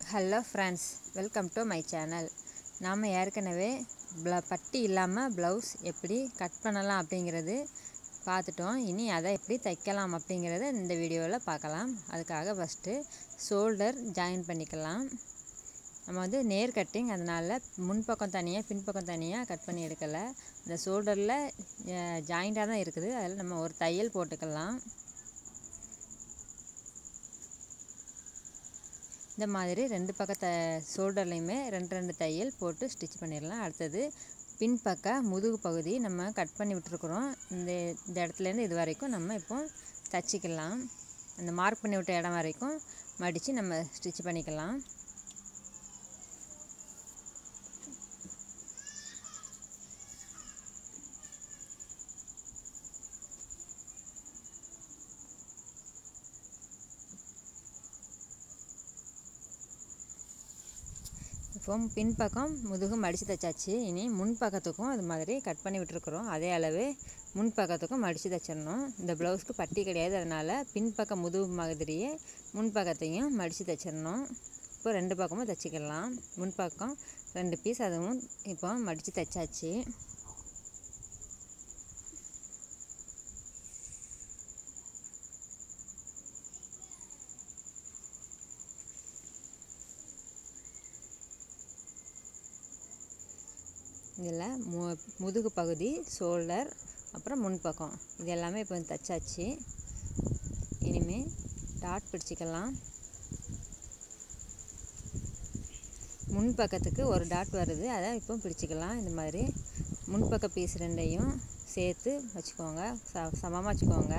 hello friends welcome to my channel நாம் ஏற்கனவே ப்ள பட்டி இல்லாமல் ப்ளவுஸ் எப்படி கட் பண்ணலாம் அப்படிங்கிறது பார்த்துட்டோம் இனி அதை எப்படி தைக்கலாம் அப்படிங்கிறத இந்த வீடியோவில் பார்க்கலாம் அதுக்காக ஃபஸ்ட்டு ஷோல்டர் ஜாயின் பண்ணிக்கலாம் நம்ம வந்து நேர் கட்டிங் அதனால் முன்பக்கம் தனியாக பின்பக்கம் தனியாக கட் பண்ணி எடுக்கலை இந்த ஷோல்டரில் ஜாயிண்டாக தான் இருக்குது அதில் நம்ம ஒரு தையல் போட்டுக்கலாம் இந்த மாதிரி ரெண்டு பக்கத்தை ஷோல்டர்லேயுமே ரெண்டு ரெண்டு தையல் போட்டு ஸ்டிச் பண்ணிடலாம் அடுத்தது பின்பக்க முதுகு பகுதி நம்ம கட் பண்ணி விட்டுருக்குறோம் இந்த இந்த இடத்துலேருந்து இது வரைக்கும் நம்ம இப்போ தச்சிக்கலாம் அந்த மார்க் பண்ணி விட்ட இடம் வரைக்கும் மடித்து நம்ம ஸ்டிச் பண்ணிக்கலாம் இப்போ பின்பக்கம் முதுகு மடித்து தைச்சாச்சு இனி முன்பக்கத்துக்கும் அது மாதிரி கட் பண்ணி விட்டுருக்குறோம் அதே அளவு முன்பக்கத்துக்கும் மடித்து தைச்சிடணும் இந்த ப்ளவுஸ்க்கு பட்டி கிடையாது அதனால் பின்பக்கம் முதுகு மாதிரியே முன்பக்கத்தையும் மடித்து தைச்சிடணும் இப்போ ரெண்டு பக்கமும் தைச்சிக்கலாம் முன்பக்கம் ரெண்டு பீஸ் அதுவும் இப்போ மடித்து தைச்சாச்சு இதில் மு முதுகு பகுதி ஷோல்டர் அப்புறம் முன்பக்கம் இது எல்லாமே இப்போ தைச்சாச்சு இனிமேல் டாட் பிடிச்சிக்கலாம் முன்பக்கத்துக்கு ஒரு டாட் வருது அதை இப்போ பிடிச்சிக்கலாம் இந்த மாதிரி முன்பக்க பீஸ் ரெண்டையும் சேர்த்து வச்சுக்கோங்க ச சமமாக வச்சுக்கோங்க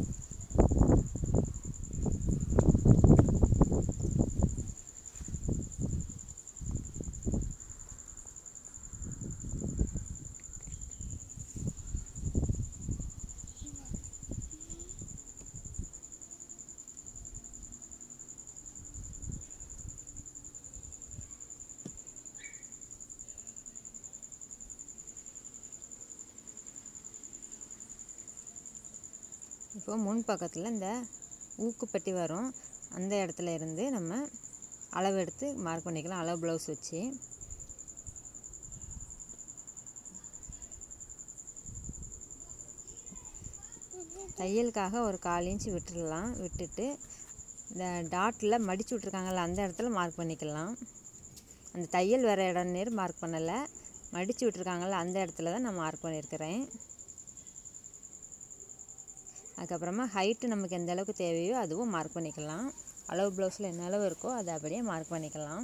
இப்போ முன் பக்கத்தில் இந்த ஊக்குப்பட்டி வரும் அந்த இடத்துல இருந்து நம்ம அளவு எடுத்து மார்க் பண்ணிக்கலாம் அளவு ப்ளவுஸ் வச்சு தையலுக்காக ஒரு கால் இன்ச்சு விட்டுடலாம் விட்டுட்டு இந்த டாட்டில் மடித்து விட்ருக்காங்கல்ல அந்த இடத்துல மார்க் பண்ணிக்கலாம் அந்த தையல் வர இடம் நேர் மார்க் பண்ணலை மடித்து விட்ருக்காங்கல்ல அந்த இடத்துல தான் நான் மார்க் பண்ணியிருக்கிறேன் அதுக்கப்புறமா ஹைட்டு நமக்கு எந்த அளவுக்கு தேவையோ அதுவும் மார்க் பண்ணிக்கலாம் அளவு ப்ளவுஸில் என்ன அளவு இருக்கோ அதை அப்படியே மார்க் பண்ணிக்கலாம்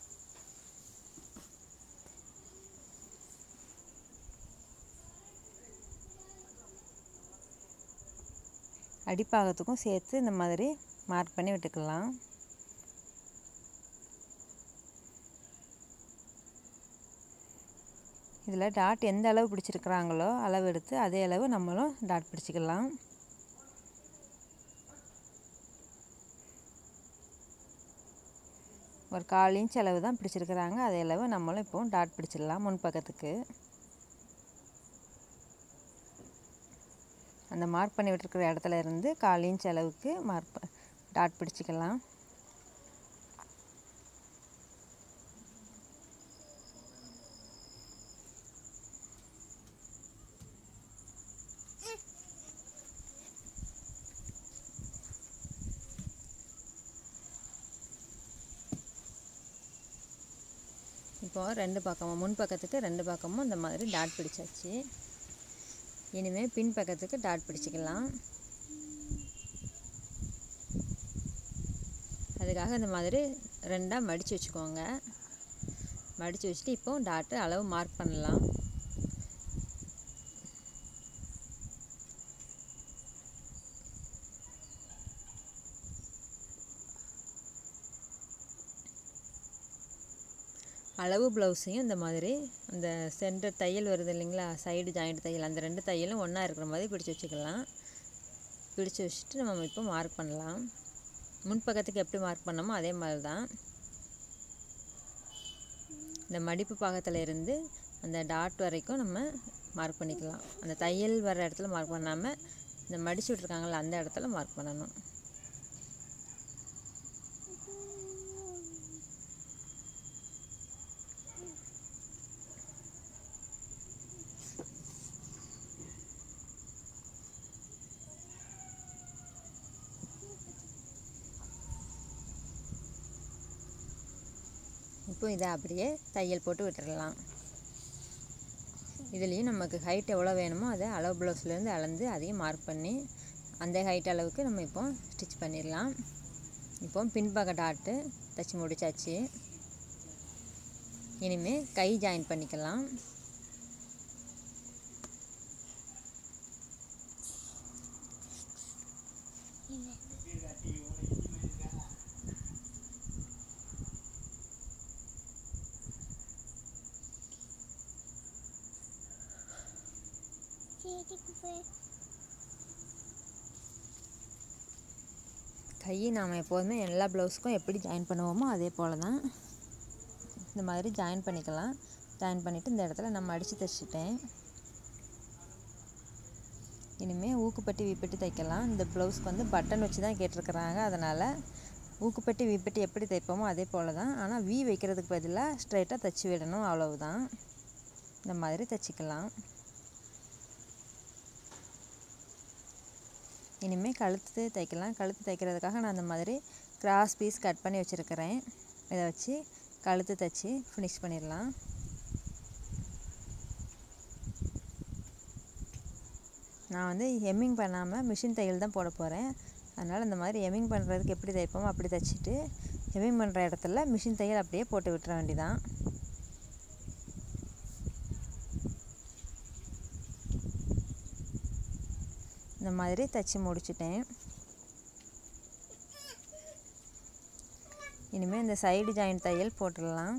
அடிப்பாகத்துக்கும் சேர்த்து இந்த மாதிரி மார்க் பண்ணி விட்டுக்கலாம் இதில் டாட் எந்த அளவு பிடிச்சிருக்கிறாங்களோ அளவு எடுத்து அதே அளவு நம்மளும் டாட் பிடிச்சிக்கலாம் ஒரு கால் இன்ச் அளவு தான் பிடிச்சிருக்கிறாங்க அதே அளவு நம்மளும் இப்போ டாட் பிடிச்சிடலாம் முன் பக்கத்துக்கு அந்த மார்க் பண்ணி விட்டுருக்கிற இடத்துல இருந்து கால் இன்ச் அளவுக்கு மார்க் டாட் பிடிச்சிக்கலாம் இப்போது ரெண்டு பக்கமும் முன் பக்கத்துக்கு ரெண்டு பக்கமும் இந்த மாதிரி டாட் பிடிச்சாச்சு இனிமேல் பின் பக்கத்துக்கு டாட் பிடிச்சிக்கலாம் அதுக்காக இந்த மாதிரி ரெண்டாக மடித்து வச்சுக்கோங்க மடித்து வச்சுட்டு இப்போ டாட்டு அளவு மார்க் பண்ணலாம் அளவு ப்ளவுஸையும் இந்த மாதிரி அந்த சென்டர் தையல் வருது இல்லைங்களா சைடு ஜாயிண்ட் தையல் அந்த ரெண்டு தையலும் ஒன்றா இருக்கிற மாதிரி பிடிச்சி வச்சுக்கலாம் பிடிச்சி வச்சுட்டு நம்ம இப்போ மார்க் பண்ணலாம் முன்பக்கத்துக்கு எப்படி மார்க் பண்ணோமோ அதே மாதிரி தான் இந்த மடிப்பு பாகத்தில் இருந்து அந்த டாட் வரைக்கும் நம்ம மார்க் பண்ணிக்கலாம் அந்த தையல் வர இடத்துல மார்க் பண்ணாமல் இந்த மடிச்சு விட்ருக்காங்கள அந்த இடத்துல மார்க் பண்ணணும் இப்போ இதை அப்படியே தையல் போட்டு விட்டுறலாம் இதுலேயும் நமக்கு ஹைட் எவ்வளோ வேணுமோ அதை அளவு ப்ளவுஸ்லேருந்து அளந்து அதையும் மார்க் பண்ணி அந்த ஹைட் அளவுக்கு நம்ம இப்போ ஸ்டிச் பண்ணிடலாம் இப்போ பின்பக்க டாட்டு தைச்சி முடிச்சாச்சு இனிமேல் கை ஜாயின் பண்ணிக்கலாம் கை நாம் எப்போதுமே எல்லா ப்ளவுஸுக்கும் எப்படி ஜாயின் பண்ணுவோமோ அதே போல் தான் இந்த மாதிரி ஜாயின் பண்ணிக்கலாம் ஜாயின் பண்ணிவிட்டு இந்த இடத்துல நம்ம அடித்து தைச்சிட்டேன் இனிமேல் ஊக்குப்பட்டி வீப்பட்டி தைக்கலாம் இந்த ப்ளவுஸ்க்கு வந்து பட்டன் வச்சு தான் கேட்டிருக்கிறாங்க அதனால் ஊக்குப்பட்டி வீப்பட்டி எப்படி தைப்போமோ அதே போல் தான் ஆனால் வி வைக்கிறதுக்கு பதிலாக ஸ்ட்ரைட்டாக தைச்சி விடணும் அவ்வளவுதான் இந்த மாதிரி தைச்சிக்கலாம் இனிமேல் கழுத்து தைக்கலாம் கழுத்து தைக்கிறதுக்காக நான் அந்த மாதிரி கிராஸ் பீஸ் கட் பண்ணி வச்சுருக்கிறேன் இதை வச்சு கழுத்து தைச்சி ஃபினிஷ் பண்ணிடலாம் நான் வந்து ஹெம்மிங் பண்ணாமல் மிஷின் தையல் தான் போட போகிறேன் அதனால் இந்த மாதிரி ஹெம்மிங் பண்ணுறதுக்கு எப்படி தைப்போமோ அப்படி தைச்சிட்டு ஹெம்மிங் பண்ணுற இடத்துல மிஷின் தையல் அப்படியே போட்டு விட்டுற வேண்டிதான் இந்த மாதிரி தைச்சி முடிச்சிட்டேன் இனிமேல் இந்த சைடு ஜாயின் தையல் போட்டுடலாம்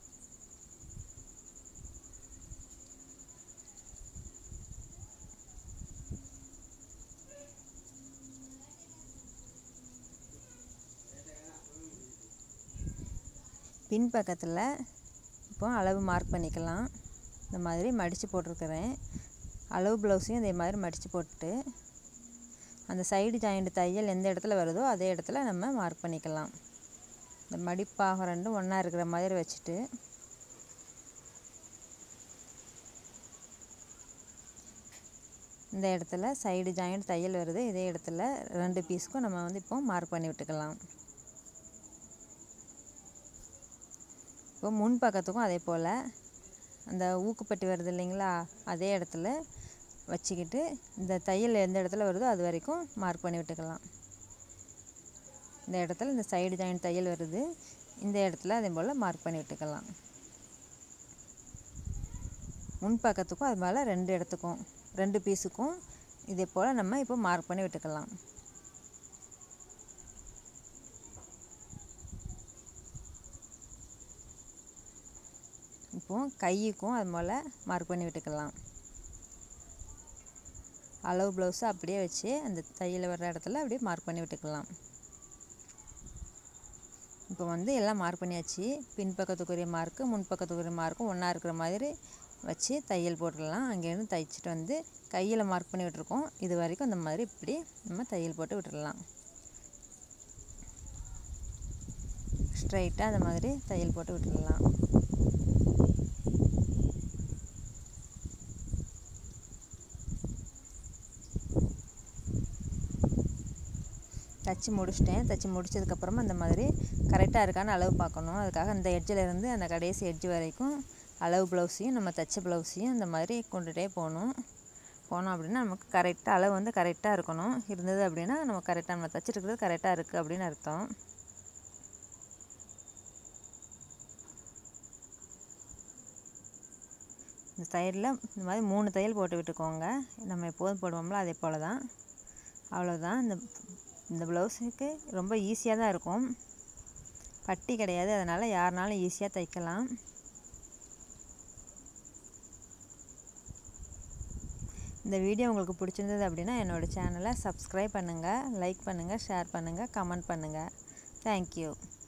பின் பக்கத்தில் இப்போ அளவு மார்க் பண்ணிக்கலாம் இந்த மாதிரி மடித்து போட்டிருக்கிறேன் அளவு ப்ளவுஸையும் இதே மாதிரி மடித்து போட்டுட்டு அந்த சைடு ஜாயிண்ட் தையல் எந்த இடத்துல வருதோ அதே இடத்துல நம்ம மார்க் பண்ணிக்கலாம் இந்த மடிப்பாக ரெண்டும் ஒன்றா இருக்கிற மாதிரி வச்சுட்டு இந்த இடத்துல சைடு ஜாயிண்ட் தையல் வருது இதே இடத்துல ரெண்டு பீஸ்க்கும் நம்ம வந்து இப்போ மார்க் பண்ணி விட்டுக்கலாம் இப்போ முன் பக்கத்துக்கும் அதே போல் அந்த ஊக்குப்பட்டி வருது இல்லைங்களா அதே இடத்துல வச்சுக்கிட்டு இந்த தையல் எந்த இடத்துல வருதோ அது வரைக்கும் மார்க் பண்ணி விட்டுக்கலாம் இந்த இடத்துல இந்த சைடு ஜாயின் தையல் வருது இந்த இடத்துல அதே போல் மார்க் பண்ணி விட்டுக்கலாம் முன் பக்கத்துக்கும் அது மேலே ரெண்டு இடத்துக்கும் ரெண்டு பீஸுக்கும் இதே போல் நம்ம இப்போ மார்க் பண்ணி விட்டுக்கலாம் இப்போ கையுக்கும் அது போல் மார்க் பண்ணி விட்டுக்கலாம் அளவு ப்ளவுஸை அப்படியே வச்சு அந்த தையல் வர்ற இடத்துல அப்படியே மார்க் பண்ணி விட்டுக்கலாம் இப்போ வந்து எல்லாம் மார்க் பண்ணியாச்சு பின் பக்கத்துக்குரிய மார்க்கு முன் பக்கத்துக்குரிய மார்க்கும் ஒன்றா இருக்கிற மாதிரி வச்சு தையல் போட்டுடலாம் அங்கேருந்து தைச்சிட்டு வந்து கையில் மார்க் பண்ணி விட்டுருக்கோம் இது வரைக்கும் இந்த மாதிரி இப்படி நம்ம தையல் போட்டு விட்டுடலாம் ஸ்ட்ரைட்டாக அந்த மாதிரி தையல் போட்டு விட்டுடலாம் தைச்சி முடிச்சிட்டேன் தைச்சி முடிச்சதுக்கப்புறமா இந்த மாதிரி கரெக்டாக இருக்கான்னு அளவு பார்க்கணும் அதுக்காக இந்த எட்ஜில் இருந்து அந்த கடைசி எட்ஜ் வரைக்கும் அளவு ப்ளவுஸையும் நம்ம தைச்ச ப்ளவுஸையும் இந்த மாதிரி கொண்டுகிட்டே போகணும் போனோம் அப்படின்னா நமக்கு கரெக்டாக அளவு வந்து கரெக்டாக இருக்கணும் இருந்தது அப்படின்னா நம்ம கரெக்டாக நம்ம தைச்சிருக்கிறது கரெக்டாக இருக்குது அப்படின்னு அர்த்தம் இந்த தையலில் இந்த மாதிரி மூணு தையல் போட்டு விட்டுக்கோங்க நம்ம எப்போதும் போடுவோம்ல அதே போல் தான் அவ்வளோதான் இந்த இந்த ப்ளவுஸுக்கு ரொம்ப ஈஸியாக தான் இருக்கும் பட்டி கிடையாது அதனால் யாருனாலும் ஈஸியாக தைக்கலாம் இந்த வீடியோ உங்களுக்கு பிடிச்சிருந்தது அப்படின்னா என்னோடய சேனலை சப்ஸ்கிரைப் பண்ணுங்கள் லைக் பண்ணுங்கள் ஷேர் பண்ணுங்கள் கமெண்ட் பண்ணுங்கள் தேங்க்யூ